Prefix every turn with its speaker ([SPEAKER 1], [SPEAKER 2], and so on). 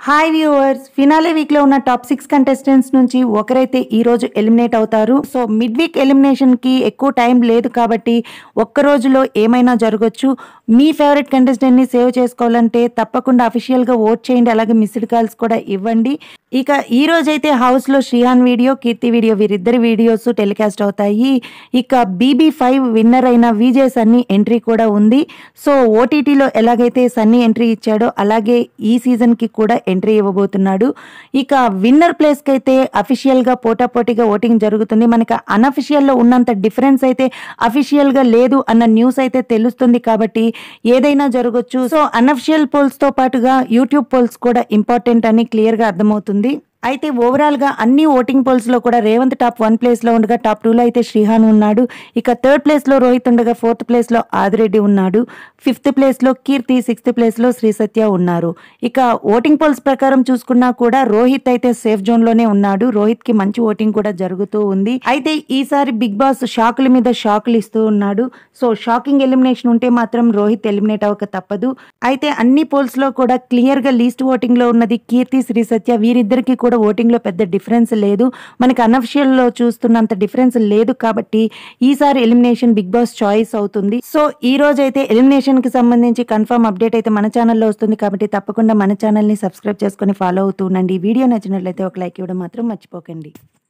[SPEAKER 1] hi viewers finale week లో ఉన్న top six contestants నుంచి ఒకరైతే ఈ రోజు ఎలిమినేట్ అవుతారు సో మిడ్ వీక్ ఎలిమినేషన్ కి ఎక్కువ టైం లేదు కాబట్టి ఒక్క రోజులో ఏమైనా జరగచ్చు మీ ఫేవరెట్ కంటెస్టెంట్ ని సేవ్ చేసుకోవాలంటే తప్పకుండా అఫీషియల్ గా ఓట్ చేయండి అలాగే మిస్డ్ కాల్స్ కూడా ఇవ్వండి ఇక ఈ రోజైతే హౌస్ లో శ్రీహాన్ వీడియో కీర్తి వీడియో వీరిద్దరి వీడియోస్ టెలికాస్ట్ అవుతాయి ఇక బీబీ ఫైవ్ విన్నర్ అయిన విజయ్ సన్నీ ఎంట్రీ కూడా ఉంది సో ఓటీటీలో ఎలాగైతే సన్నీ ఎంట్రీ ఇచ్చాడో అలాగే ఈ సీజన్ కి కూడా ఎంట్రీ ఇవ్వబోతున్నాడు ఇక విన్నర్ ప్లేస్ కి అయితే అఫీషియల్ గా పోటాపోటీగా ఓటింగ్ జరుగుతుంది మనకి అనఫిషియల్ లో ఉన్నంత డిఫరెన్స్ అయితే అఫీషియల్ గా లేదు అన్న న్యూస్ అయితే తెలుస్తుంది కాబట్టి ఏదైనా జరగచ్చు సో అనఫిషియల్ పోల్స్ తో పాటుగా యూట్యూబ్ పోల్స్ కూడా ఇంపార్టెంట్ అని క్లియర్ గా అర్థమవుతుంది అయితే ఓవరాల్ గా అన్ని ఓటింగ్ పోల్స్ లో కూడా రేవంత్ టాప్ వన్ ప్లేస్ లో ఉండగా టాప్ టూ లో అయితే శ్రీహాన్ ఉన్నాడు ఇక థర్డ్ ప్లేస్ లో రోహిత్ ఉండగా ఫోర్త్ ప్లేస్ లో ఆదిరెడ్డి ఉన్నాడు ఫిఫ్త్ ప్లేస్ లో కీర్తి సిక్స్త్ ప్లేస్ లో శ్రీ సత్య ఉన్నారు ఇక ఓటింగ్ పోల్స్ ప్రకారం చూసుకున్నా కూడా రోహిత్ అయితే సేఫ్ జోన్ లోనే ఉన్నాడు రోహిత్ కి మంచి ఓటింగ్ కూడా జరుగుతూ ఉంది అయితే ఈసారి బిగ్ బాస్ షాకుల మీద షాకులు ఇస్తూ ఉన్నాడు సో షాకింగ్ ఎలిమినేషన్ ఉంటే మాత్రం రోహిత్ ఎలిమినేట్ అవ్వక తప్పదు అయితే అన్ని పోల్స్ లో కూడా క్లియర్ గా లీస్ట్ ఓటింగ్ లో ఉన్నది కీర్తి శ్రీ సత్య వీరిద్దరికి కూడా ఓటింగ్ లో పెద్ద డిఫరెన్స్ లేదు మనకి అనఫిషియల్ లో చూస్తున్నంత డిఫరెన్స్ లేదు కాబట్టి ఈసారి ఎలిమినేషన్ బిగ్ బాస్ చాయిస్ అవుతుంది సో ఈ రోజు అయితే ఎలిమినేషన్ కి సంబంధించి కన్ఫర్మ్ అప్డేట్ అయితే మన ఛానల్లో వస్తుంది కాబట్టి తప్పకుండా మన ఛానల్ ని సబ్స్క్రైబ్ చేసుకొని ఫాలో అవుతూ ఉండండి ఈ వీడియో నచ్చినట్లయితే ఒక లైక్ ఇవ్వడం మాత్రం మర్చిపోకండి